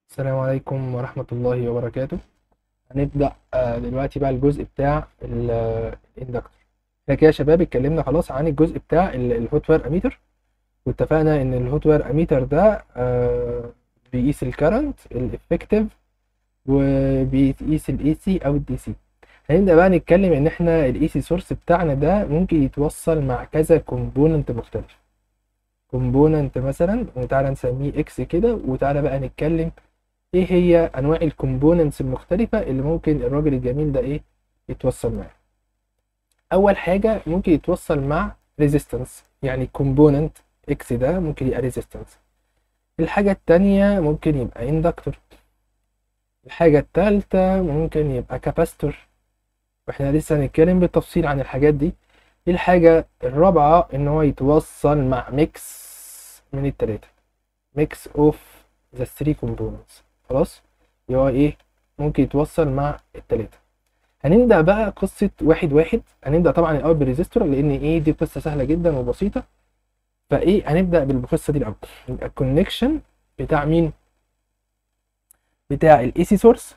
السلام عليكم ورحمة الله وبركاته هنبدأ آه، دلوقتي بقى الجزء بتاع الاندكتور احنا كده يا شباب اتكلمنا خلاص عن الجزء بتاع الهوت وير اميتر واتفقنا ان الهوت وير اميتر ده آه، بيقيس الكرنت الافكتيف وبيقيس الاي سي او الدي سي هنبدأ بقى نتكلم ان احنا الاي سي سورس بتاعنا ده ممكن يتوصل مع كذا كومبوننت مختلف كومبوننت مثلا وتعالى نسميه اكس كده وتعالى بقى نتكلم ايه هي انواع الكومبوننتس المختلفه اللي ممكن الراجل الجميل ده ايه يتوصل معاه اول حاجه ممكن يتوصل مع ريزيستنس يعني كومبوننت اكس ده ممكن يبقى ريزيستنس الحاجه التانية ممكن يبقى اندكتور الحاجه التالتة ممكن يبقى كاباستور واحنا لسه هنتكلم بالتفصيل عن الحاجات دي الحاجه الرابعه ان هو يتوصل مع ميكس من التلاته ميكس اوف ذا 3 كومبوننتس خلاص اللي هو ايه ممكن يتوصل مع التلاتة هنبدأ بقى قصة واحد واحد هنبدأ طبعا الأول بالريزيستور لأن ايه دي قصة سهلة جدا وبسيطة فايه هنبدأ بالقصة دي الأول يبقى الكونكشن بتاع مين؟ بتاع الاي سي سورس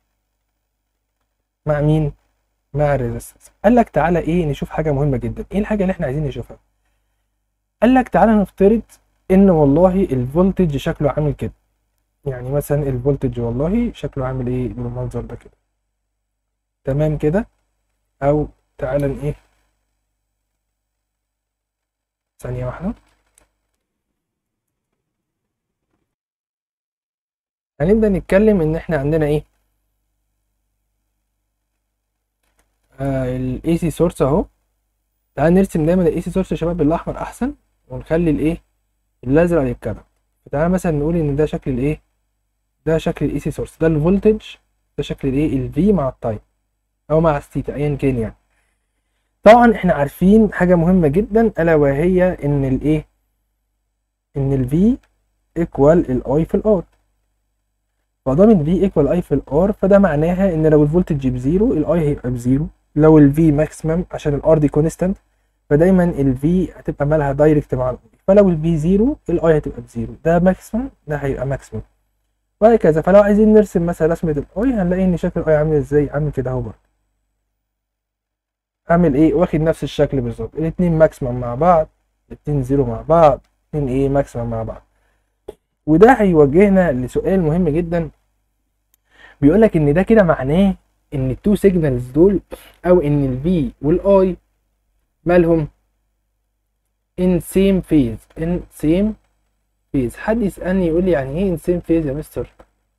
مع مين؟ مع الريزيستنس قال لك تعالى ايه نشوف حاجة مهمة جدا ايه الحاجة اللي احنا عايزين نشوفها؟ قال لك تعالى نفترض ان والله الفولتج شكله عامل كده يعني مثلا الفولتج والله شكله عامل ايه بالمنظر ده كده تمام كده او تعالى ن- ايه ثانية واحدة هنبدأ نتكلم ان احنا عندنا ايه آه الاي سي سورس اهو تعال نرسم دايما الاي سي سورس يا شباب بالاحمر احسن ونخلي الايه الازرق للكلام فتعالى مثلا نقول ان ده شكل الايه ده شكل الاي سي سورس ده الفولتج ده شكل الايه الفي مع التايم او مع الثيتا ايا كان يعني طبعا احنا عارفين حاجه مهمه جدا الا وهي ان الايه ان الفي ايكوال الاي في الار فدام الفي ايكوال اي في الار فده معناها ان لو الفولتج بزيرو الاي هيبقى بزيرو لو الفي ماكسيمم عشان الار دي كونستانت فدايما الفي هتبقى مالها دايركت مع الاي فلو الفي زيرو الاي هتبقى بزيرو ده ماكسيمم ده هيبقى ماكسيمم وهكذا فلو عايزين نرسم مثلا رسمة الاي هنلاقي ان شكل الاي عامل ازاي عامل كده اهو برضه عامل ايه واخد نفس الشكل بالظبط الاتنين ماكسيمم مع بعض الاتنين زيرو مع بعض اتنين ايه ماكسيمم مع بعض وده هيوجهنا لسؤال مهم جدا بيقول لك ان ده كده معناه ان التو سيجنالز دول او ان الفي والاي مالهم in same phase in same phase حد يسألني يقول لي يعني ايه in same phase يا مستر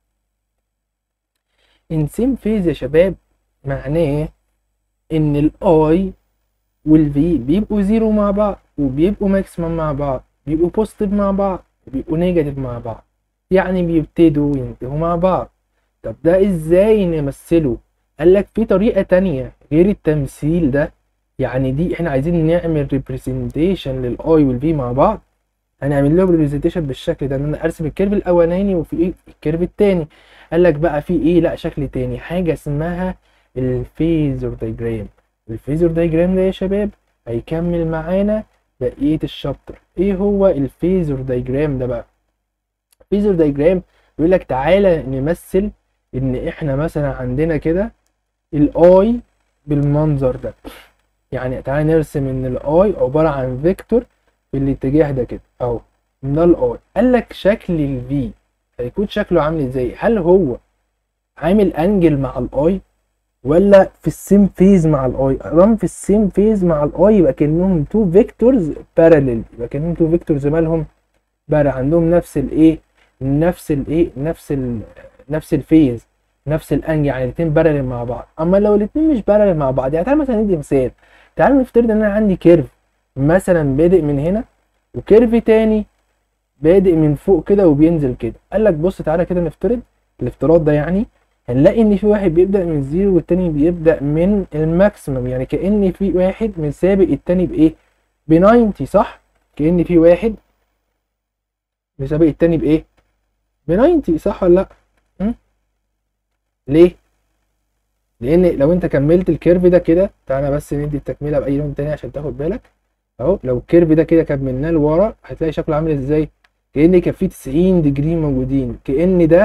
in same phase يا شباب معناه ان الاي والفي بيبقوا زيرو مع بعض وبيبقوا ماكسيمم مع بعض بيبقوا بوزيتيف مع بعض وبيبقوا نيجاتيف مع بعض يعني بيبتدوا وينتهوا مع بعض طب ده ازاي نمثله قال لك في طريقة تانية غير التمثيل ده يعني دي احنا عايزين نعمل ريبريزنتيشن للاي والفي مع بعض هنعمل لهم ريبريزنتيشن بالشكل ده ان انا ارسم الكيرف الاولاني وفي ايه الكيرف التاني قال لك بقى في ايه لا شكل تاني حاجة اسمها الفيزور دايجرام الفيزور دايجرام ده يا شباب هيكمل معانا بقية الشابتر ايه هو الفيزور دايجرام ده بقى الفيزور دايجرام بيقول لك تعالى نمثل ان احنا مثلا عندنا كده الاي بالمنظر ده يعني تعالى نرسم ان الاي عبارة عن فيكتور في الاتجاه ده كده اهو ده الاي قال لك شكل الفي هيكون شكله عامل ازاي هل هو عامل انجل مع الاي ولا في السيم فيز مع الاي رام في السيم فيز مع الاي يبقى كانهم تو فيكتورز باراليل يبقى كانهم تو فيكتورز مالهم بقى عندهم نفس الايه نفس الايه نفس ال نفس الفيز نفس الانجل يعني الاثنين باراليل مع بعض اما لو الاثنين مش باراليل مع بعض يعني تعالى مثلا ندي مثال تعالى نفترض ان انا عندي كيرف مثلا بادئ من هنا وكيرف تاني بادئ من فوق كده وبينزل كده قال لك بص تعالى كده نفترض الافتراض ده يعني هنلاقي ان في واحد بيبدأ من زيرو والتاني بيبدأ من الماكسيمم يعني كأن في واحد مسابق التاني بايه ب 90 صح كأن في واحد مسابق التاني بايه ب 90 صح ولا لا م? ليه لان لو انت كملت الكيرف ده كده تعالى بس ندي التكمله باي لون تاني عشان تاخد بالك اهو لو الكيرف ده كده كملناه لورا هتلاقي شكله عامل ازاي كأن كان في 90 ديجري موجودين كأن ده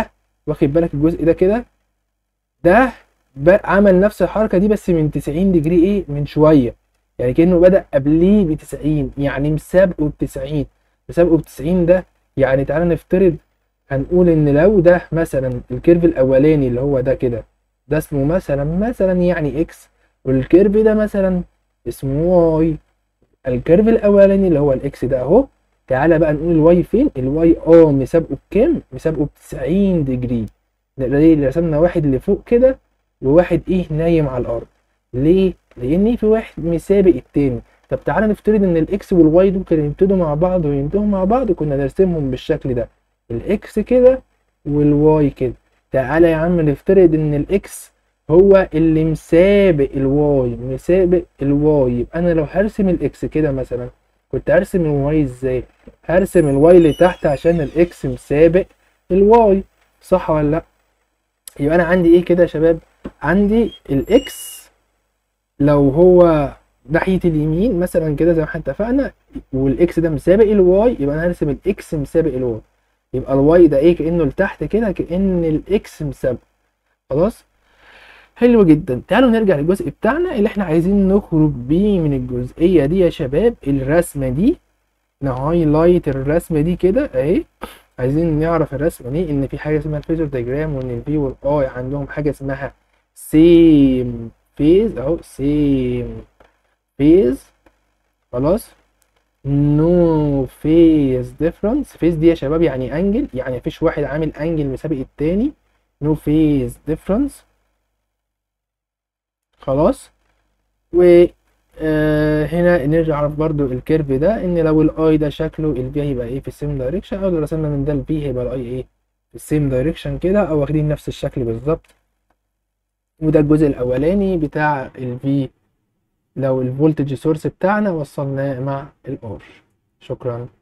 واخد بالك الجزء ده كده ده ب- عمل نفس الحركه دي بس من 90 ديجري ايه من شويه يعني كانه بدا قبليه ب 90 يعني مسابقه ب 90 مسابقه ب 90 ده يعني تعالى نفترض هنقول ان لو ده مثلا الكيرف الاولاني اللي هو ده كده ده اسمه مثلا مثلا يعني اكس والكيرف ده مثلا اسمه واي الكيرف الاولاني اللي هو الاكس ده اهو تعالى بقى نقول الواي فين الواي اه مسابقه بكام مسابقه ب 90 ديجري نلاقي اللي رسمنا واحد لفوق كده وواحد ايه نايم على الارض ليه لان في واحد مسابق التاني طب تعالى نفترض ان الاكس والواي دول كانوا يبتدوا مع بعض وينتهوا مع بعض كنا نرسمهم بالشكل ده الاكس كده والواي كده تعالى يا عم نفترض ان الاكس هو اللي مسابق الواي مسابق الواي يبقى انا لو هرسم الاكس كده مثلا كنت هرسم الواي ازاي هرسم الواي اللي تحت عشان الاكس مسابق الواي صح ولا لا يبقى انا عندي ايه كده يا شباب عندي الاكس لو هو ناحية اليمين مثلا كده زي ما احنا اتفقنا والاكس ده مسابق الواي يبقى انا هرسم الاكس مسابق الواي يبقى الواي ده ايه كأنه لتحت كده كأن الاكس مسابق خلاص حلو جدا تعالوا نرجع للجزء بتاعنا اللي احنا عايزين نخرج بيه من الجزئية دي يا شباب الرسمة دي نهايلايت الرسمة دي كده اهي عايزين نعرف الرسمة دي ان في حاجة اسمها الفيزور ديجرام وان الفي والاي عندهم حاجة اسمها سيم فيز اهو سيم فيز خلاص نو فيز ديفرنس فيز دي يا شباب يعني انجل يعني مفيش واحد عامل انجل مسابق التاني نو فيز ديفرنس خلاص و آه هنا نرجع نعرف برضو الكيرف ده ان لو الاي ده شكله الفي هيبقى ايه في السيم دايركشن او لو رسمنا من ده الفي هيبقى الاي ايه في السيم دايركشن كده او واخدين نفس الشكل بالظبط وده الجزء الاولاني بتاع الفي لو الفولتج سورس بتاعنا وصلناه مع الار شكرا